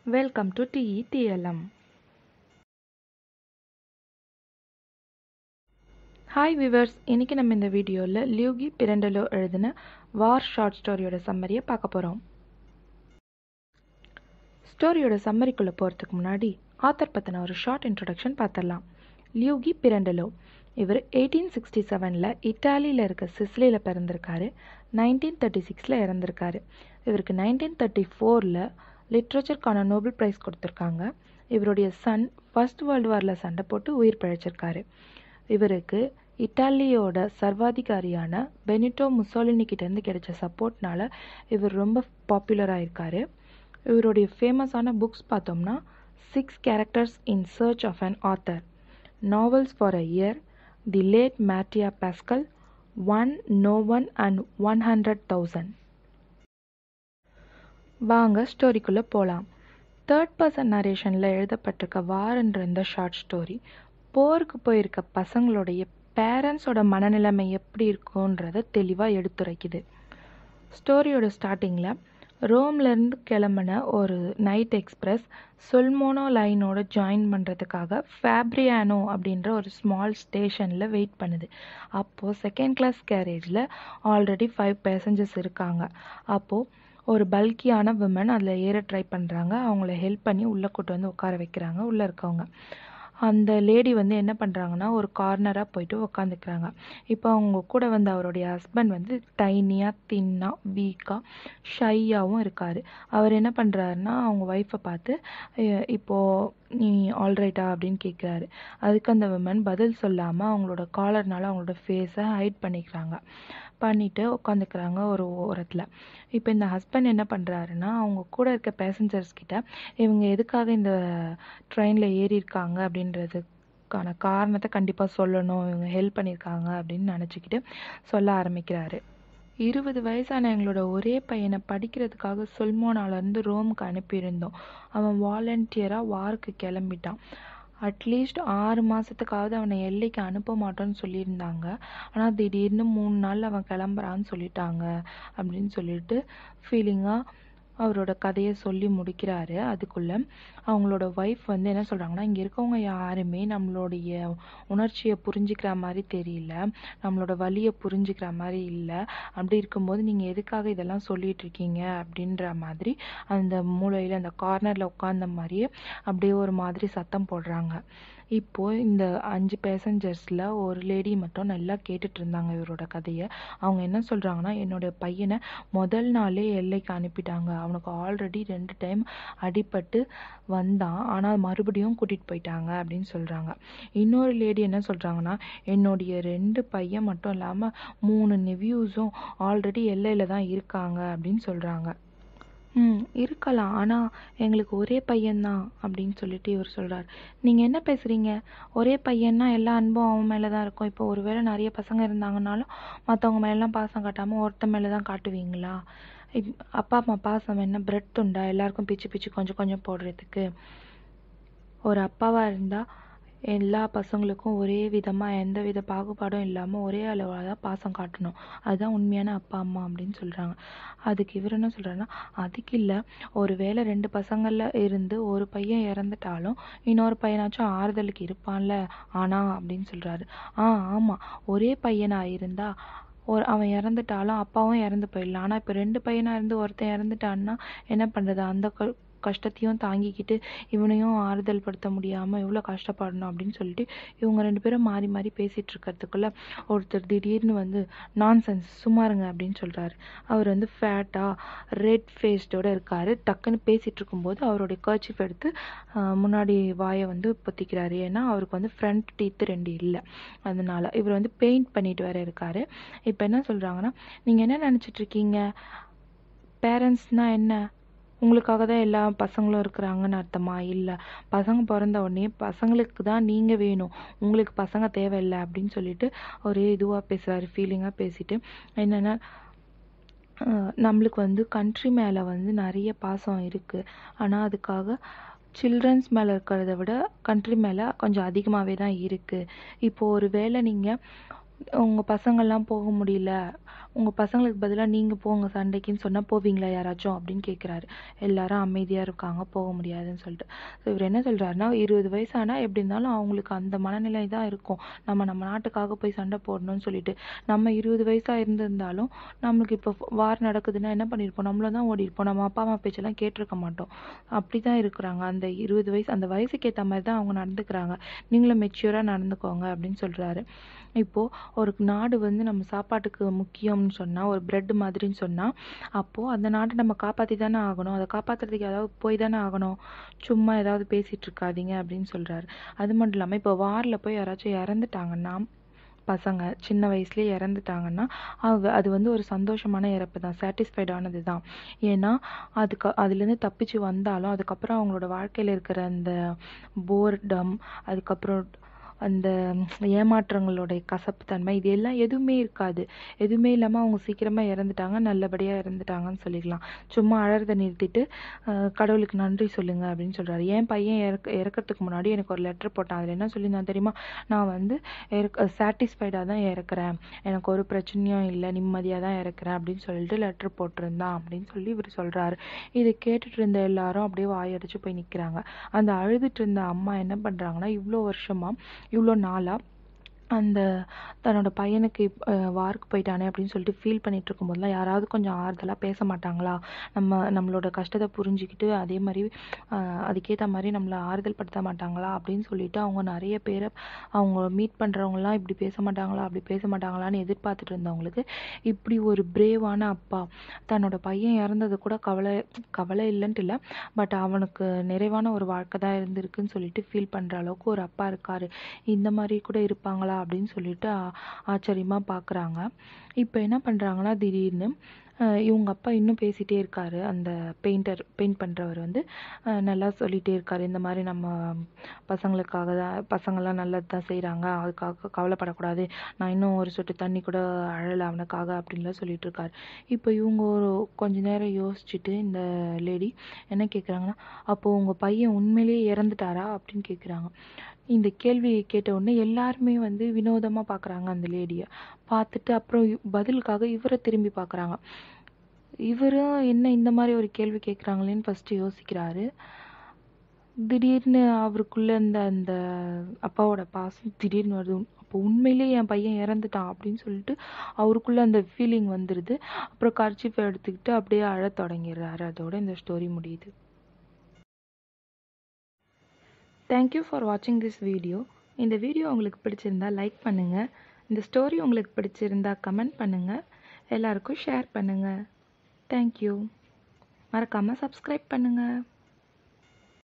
welcome to TETLM hi viewers இன்னைக்கு நம்ம இந்த வீடியோவில் லியூகி பிரெண்டலோ எழுதின வார் ஷார்ட் ஸ்டோரியோட சம்மரியை பார்க்க போகிறோம் ஸ்டோரியோட சம்மரிக்குள்ளே போகிறதுக்கு முன்னாடி ஆத்தர் பற்றின ஒரு ஷார்ட் இன்ட்ரொடக்ஷன் பார்த்துடலாம் லியூகி பிரெண்டலோ இவர் எயிட்டீன் சிக்ஸ்டி செவனில் இட்டாலியில் இருக்க சிஸ்லியில் பிறந்திருக்காரு நைன்டீன் தேர்ட்டி சிக்ஸில் இறந்திருக்காரு இவருக்கு நைன்டீன் தேர்ட்டி ஃபோரில் லிட்ரேச்சருக்கான நோபல் ப்ரைஸ் கொடுத்துருக்காங்க இவருடைய சன் ஃபர்ஸ்ட் வேர்ல்டு வாரில் சண்டை போட்டு உயிர் பிழைச்சிருக்காரு இவருக்கு இட்டாலியோட சர்வாதிகாரியான பெனிட்டோ முசோலினி கிட்டேருந்து கிடைச்ச சப்போர்ட்னால இவர் ரொம்ப பாப்புலராக இருக்கார் இவருடைய ஃபேமஸான புக்ஸ் பார்த்தோம்னா six characters in search of an author novels for a year the late Mattia Pascal one no one and one hundred thousand வாங்க ஸ்டோரிக்குள்ளே போகலாம் தேர்ட் பர்சன் நரேஷனில் எழுதப்பட்டிருக்க வார்ன்ற இந்த ஷார்ட் ஸ்டோரி போருக்கு போயிருக்க பசங்களுடைய பேரண்ட்ஸோட மனநிலைமை எப்படி இருக்குன்றத தெளிவாக எடுத்துரைக்குது ஸ்டோரியோட ஸ்டார்டிங்கில் ரோம்லேருந்து கிளம்பின ஒரு நைட் எக்ஸ்பிரஸ் சொல்மோனோ லைனோட ஜாயின் பண்ணுறதுக்காக ஃபேப்ரியானோ அப்படின்ற ஒரு ஸ்மால் ஸ்டேஷனில் வெயிட் பண்ணுது அப்போது செகண்ட் கிளாஸ் கேரேஜில் ஆல்ரெடி ஃபைவ் பேசஞ்சர்ஸ் இருக்காங்க அப்போது ஒரு பல்கியான விமன் அதில் ஏற ட்ரை பண்ணுறாங்க அவங்கள ஹெல்ப் பண்ணி உள்ளே கூட்டு வந்து உட்கார வைக்கிறாங்க உள்ளே இருக்கவங்க அந்த லேடி வந்து என்ன பண்ணுறாங்கன்னா ஒரு கார்னராக போயிட்டு உக்காந்துக்கிறாங்க இப்போ அவங்க கூட வந்து அவருடைய ஹஸ்பண்ட் வந்து டைனியாக தின்னாக வீக்காக ஷையாகவும் இருக்கார் அவர் என்ன பண்ணுறாருன்னா அவங்க ஒய்ஃபை பார்த்து இப்போது நீ ஆல்ரைட்டா அப்படின்னு கேட்குறாரு அதுக்கு அந்த விமன் பதில் சொல்லாமல் அவங்களோட காலர்னால அவங்களோட ஃபேஸை ஹைட் பண்ணிக்கிறாங்க பண்ணிவிட்டு உட்காந்துக்கிறாங்க ஒரு ஓரத்தில் இப்போ இந்த ஹஸ்பண்ட் என்ன பண்ணுறாருன்னா அவங்க கூட இருக்க பேசஞ்சர்ஸ் கிட்ட இவங்க எதுக்காக இந்த ட்ரெயினில் ஏறி இருக்காங்க அப்படின்றதுக்கான காரணத்தை கண்டிப்பாக சொல்லணும் இவங்க ஹெல்ப் பண்ணியிருக்காங்க அப்படின்னு நினச்சிக்கிட்டு சொல்ல ஆரம்பிக்கிறாரு இருபது வயசான எங்களோட ஒரே பையனை படிக்கிறதுக்காக சொல்மோனாலேருந்து ரோமுக்கு அனுப்பியிருந்தோம் அவன் வாலண்டியராக வாருக்கு கிளம்பிட்டான் அட்லீஸ்ட் ஆறு மாதத்துக்காவது அவனை எல்லைக்கு அனுப்ப மாட்டோன்னு சொல்லியிருந்தாங்க ஆனால் திடீர்னு மூணு நாள் அவன் கிளம்புறான்னு சொல்லிட்டாங்க அப்படின்னு சொல்லிட்டு ஃபீலிங்காக அவரோட கதையை சொல்லி முடிக்கிறாரு அதுக்குள்ளே அவங்களோட ஒய்ஃப் வந்து என்ன சொல்கிறாங்கன்னா இங்கே இருக்கவங்க யாருமே நம்மளுடைய உணர்ச்சியை புரிஞ்சுக்கிற மாதிரி தெரியல நம்மளோட வலியை புரிஞ்சுக்கிற மாதிரி இல்லை அப்படி இருக்கும்போது நீங்கள் எதுக்காக இதெல்லாம் சொல்லிட்டு இருக்கீங்க அப்படின்ற மாதிரி அந்த மூலையில் அந்த கார்னரில் உட்காந்த மாதிரியே அப்படியே ஒரு மாதிரி சத்தம் போடுறாங்க இப்போது இந்த அஞ்சு பேசஞ்சர்ஸில் ஒரு லேடி மட்டும் நல்லா கேட்டுட்டு இருந்தாங்க இவரோட கதையை அவங்க என்ன சொல்கிறாங்கன்னா என்னோடய பையனை முதல் நாளே எல்லைக்கு அனுப்பிட்டாங்க அவனுக்கு ஆல்ரெடி ரெண்டு டைம் அடிபட்டு வந்தான் ஆனால் மறுபடியும் கூட்டிகிட்டு போயிட்டாங்க அப்படின்னு சொல்கிறாங்க இன்னொரு லேடி என்ன சொல்கிறாங்கன்னா என்னுடைய ரெண்டு பையன் மட்டும் இல்லாமல் மூணு நெவ்யூஸும் ஆல்ரெடி எல்லையில் தான் இருக்காங்க அப்படின்னு சொல்கிறாங்க ம் இருக்கலாம் ஆனால் எங்களுக்கு ஒரே பையன்தான் அப்படின்னு சொல்லிட்டு இவர் சொல்கிறார் நீங்கள் என்ன பேசுகிறீங்க ஒரே பையன்னா எல்லா அன்பும் அவன் மேலே தான் இருக்கும் இப்போ ஒருவேளை நிறைய பசங்க இருந்தாங்கனாலும் மற்றவங்க மேலாம் பாசம் காட்டாமல் ஒருத்த மேலே தான் காட்டுவீங்களா இப் அப்பா அம்மா பாசம் என்ன பிரெட் துண்டா எல்லாருக்கும் பிச்சு பிச்சு கொஞ்சம் கொஞ்சம் போடுறதுக்கு ஒரு அப்பாவாக இருந்தால் எல்லா பசங்களுக்கும் ஒரே விதமாக எந்த வித பாகுபாடும் இல்லாமல் ஒரே அளவில் தான் பாசம் காட்டணும் அதுதான் உண்மையான அப்பா அம்மா அப்படின்னு சொல்கிறாங்க அதுக்கு இவர் என்ன சொல்கிறாருன்னா அதுக்கு இல்லை ஒரு வேளை ரெண்டு பசங்களில் இருந்து ஒரு பையன் இறந்துட்டாலும் இன்னொரு பையனாச்சும் ஆறுதலுக்கு இருப்பான்ல ஆனா அப்படின்னு சொல்கிறாரு ஆ ஆமாம் ஒரே பையனாக இருந்தால் ஒரு அவன் இறந்துட்டாலும் அப்பாவும் இறந்து போயிடலாம் ஆனால் இப்போ ரெண்டு பையனாக இருந்து ஒருத்தன் இறந்துட்டான்னா என்ன பண்ணுறது அந்த கஷ்டத்தையும் தாங்கிக்கிட்டு இவனையும் ஆறுதல் படுத்த முடியாமல் எவ்வளோ கஷ்டப்படணும் அப்படின்னு சொல்லிட்டு இவங்க ரெண்டு பேரும் மாறி மாறி பேசிகிட்டு இருக்கிறதுக்குள்ள ஒருத்தர் திடீர்னு வந்து நான்சென்ஸ் சும்மாருங்க அப்படின்னு சொல்கிறாரு அவர் வந்து ஃபேட்டாக ரெட் ஃபேஸ்டோட இருக்கார் டக்குன்னு பேசிகிட்டு இருக்கும்போது அவருடைய கர்ச்சிஃப் எடுத்து முன்னாடி வாயை வந்து பொத்திக்கிறாரு ஏன்னா அவருக்கு வந்து ஃப்ரண்ட் டீத்து ரெண்டு இல்லை அதனால இவர் வந்து பெயிண்ட் பண்ணிட்டு வேற இருக்காரு இப்போ என்ன சொல்கிறாங்கன்னா நீங்கள் என்ன நினச்சிட்டு இருக்கீங்க பேரண்ட்ஸ்னால் என்ன உங்களுக்காக தான் எல்லா பசங்களும் இருக்கிறாங்கன்னு அர்த்தமா இல்லை பசங்க பிறந்த உடனே பசங்களுக்கு தான் நீங்கள் வேணும் உங்களுக்கு பசங்க தேவையில்லை அப்படின்னு சொல்லிட்டு ஒரே இதுவாக பேசுகிறாரு ஃபீலிங்காக பேசிட்டு என்னென்னா நம்மளுக்கு வந்து கண்ட்ரி மேலே வந்து நிறைய பாசம் இருக்குது ஆனால் அதுக்காக சில்ட்ரன்ஸ் மேலே இருக்கிறத விட கண்ட்ரி மேலே கொஞ்சம் அதிகமாகவே தான் இருக்குது இப்போது ஒரு வேளை நீங்கள் உங்கள் பசங்கள்லாம் போக முடியல உங்கள் பசங்களுக்கு பதிலாக நீங்கள் போங்க சண்டைக்குன்னு சொன்னால் போவீங்களா யாராச்சும் அப்படின்னு கேட்குறாரு எல்லாரும் அமைதியாக இருக்காங்க போக முடியாதுன்னு சொல்லிட்டு ஸோ இவர் என்ன சொல்கிறாருன்னா இருபது வயசு ஆனால் எப்படி இருந்தாலும் அவங்களுக்கு அந்த மனநிலை தான் இருக்கும் நம்ம நம்ம நாட்டுக்காக போய் சண்டை போடணும்னு சொல்லிட்டு நம்ம இருபது வயசாக இருந்திருந்தாலும் நம்மளுக்கு இப்போ வார் நடக்குதுன்னா என்ன பண்ணியிருப்போம் நம்மளும் தான் ஓடி இருப்போம் நம்ம அப்பா அம்மா பேச்செல்லாம் கேட்டிருக்க மாட்டோம் அப்படி தான் இருக்கிறாங்க அந்த இருபது வயசு அந்த வயசுக்கு ஏற்ற மாதிரி தான் அவங்க நடந்துக்கிறாங்க நீங்களும் மெச்சூராக நடந்துக்கோங்க அப்படின்னு சொல்கிறாரு இப்போது ஒரு நாடு வந்து நம்ம சாப்பாட்டுக்கு முக்கியம்னு சொன்னால் ஒரு பிரெட் மாதிரின்னு சொன்னால் அப்போது அந்த நாட்டை நம்ம காப்பாற்றி தானே ஆகணும் அதை காப்பாற்றுறதுக்கு ஏதாவது போய் தானே ஆகணும் சும்மா ஏதாவது பேசிகிட்டு இருக்காதீங்க அப்படின்னு சொல்கிறாரு அது மட்டும் இல்லாமல் இப்போ வாரில் போய் யாராச்சும் இறந்துட்டாங்கன்னா பசங்க சின்ன வயசுலேயே இறந்துட்டாங்கன்னா அவ அது வந்து ஒரு சந்தோஷமான இறப்பு தான் சாட்டிஸ்ஃபைடானது தான் ஏன்னா அதுக்கு அதுலேருந்து தப்பிச்சு வந்தாலும் அதுக்கப்புறம் அவங்களோட வாழ்க்கையில் இருக்கிற அந்த போர்டம் அதுக்கப்புறம் அந்த ஏமாற்றங்களுடைய கசப்புத்தன்மை இது எல்லாம் எதுவுமே இருக்காது எதுவுமே இல்லாமல் அவங்க சீக்கிரமாக இறந்துட்டாங்க நல்லபடியாக இறந்துட்டாங்கன்னு சொல்லிக்கலாம் சும்மா அழறதை நிறுத்திட்டு அஹ், கடவுளுக்கு நன்றி சொல்லுங்க அப்படின்னு சொல்கிறாரு என் பையன் இறக்க இறக்கறதுக்கு முன்னாடி எனக்கு ஒரு லெட்டர் போட்டான் அதில் என்ன சொல்லியிருந்தான் தெரியுமா நான் வந்து இறக்க சாட்டிஸ்ஃபைடாக தான் இறக்குறேன் எனக்கு ஒரு பிரச்சனையும் இல்லை நிம்மதியாக தான் இறக்குறேன் அப்படின்னு சொல்லிட்டு லெட்டர் போட்டிருந்தான் அப்படின்னு சொல்லி இவர் சொல்கிறாரு இதை கேட்டுட்டு இருந்த எல்லாரும் அப்படியே வாயடிச்சு போய் நிற்கிறாங்க அந்த அழுதுட்டு இருந்த அம்மா என்ன பண்ணுறாங்கன்னா இவ்வளோ வருஷமாக இவ்வளோ நாளாக அந்த தன்னோட பையனுக்கு இப்- அஹ் வார்க்கு போயிட்டானே அப்படின்னு சொல்லிட்டு ஃபீல் பண்ணிட்டு இருக்கும்போதெல்லாம் யாராவது கொஞ்சம் ஆறுதலாக பேச மாட்டாங்களா நம்ம நம்மளோட கஷ்டத்தை புரிஞ்சுக்கிட்டு அதே மாதிரி அஹ் அதுக்கேற்ற மாதிரி நம்மளை ஆறுதல் படுத்த மாட்டாங்களா அப்படின்னு சொல்லிட்டு அவங்க நிறைய பேரை அவங்க மீட் பண்ணுறவங்கலாம் இப்படி பேச மாட்டாங்களா அப்படி பேச மாட்டாங்களான்னு எதிர்பார்த்துட்டு இருந்தவங்களுக்கு இப்படி ஒரு பிரேவான அப்பா தன்னோட பையன் இறந்தது கூட கவலை கவலை இல்லைன்ட்டு இல்லை பட் அவனுக்கு நிறைவான ஒரு வாழ்க்கை தான் இருந்திருக்குன்னு சொல்லிட்டு ஃபீல் பண்ணுற அளவுக்கு ஒரு அப்பா இருக்காரு இந்த மாதிரி கூட இருப்பாங்களா அப்படின்னு சொல்லிட்டு ஆ- ஆச்சரியமா பார்க்குறாங்க இப்போ என்ன பண்ணுறாங்கன்னா திடீர்னு அஹ் இவங்க அப்பா இன்னும் பேசிட்டே இருக்காரு அந்த பெயிண்டர் பெயிண்ட் பண்ணுறவர் வந்து அஹ் நல்லா சொல்லிட்டே இருக்காரு இந்த மாதிரி நம்ம பசங்களுக்காக தான் பசங்கள்லாம் நல்லது தான் செய்கிறாங்க அதுக்காக கவலைப்படக்கூடாது நான் இன்னும் ஒரு சொட்டு தண்ணி கூட அழலை அவனுக்காக அப்படின்லாம் சொல்லிட்டு இருக்காரு இப்போ இவங்க ஒரு கொஞ்ச நேரம் யோசிச்சுட்டு இந்த லேடி என்ன கேட்குறாங்கன்னா அப்போது உங்கள் பையன் உண்மையிலேயே இறந்துட்டாரா அப்படின்னு கேட்குறாங்க இந்த கேள்வி கேட்ட உடனே எல்லாருமே வந்து வினோதமாக பார்க்குறாங்க அந்த லேடியை பார்த்துட்டு அப்புறம் இவ்- பதிலுக்காக இவரை திரும்பி பார்க்குறாங்க இவரும் என்ன இந்த மாதிரி ஒரு கேள்வி கேட்குறாங்களேன்னு ஃபஸ்ட்டு யோசிக்கிறாரு திடீர்னு அவருக்குள்ள இருந்த அந்த அப்பாவோட பாசம் திடீர்னு வருது அப்போ உண்மையிலேயே என் பையன் இறந்துட்டான் அப்படின்னு சொல்லிட்டு அவருக்குள்ள அந்த ஃபீலிங் வந்துடுது அப்புறம் கர்ச்சிஃபை எடுத்துக்கிட்டு அப்படியே அழத் தொடங்கிடுறாரு அதோட இந்த ஸ்டோரி முடியுது தேங்க்யூ ஃபார் வாட்சிங் திஸ் வீடியோ இந்த வீடியோ உங்களுக்கு பிடிச்சிருந்தா லைக் பண்ணுங்கள் இந்த ஸ்டோரி உங்களுக்கு பிடிச்சிருந்தா கமெண்ட் பண்ணுங்கள் எல்லாருக்கும் ஷேர் பண்ணுங்கள் தேங்க்யூ மறக்காமல் சப்ஸ்கிரைப் பண்ணுங்கள்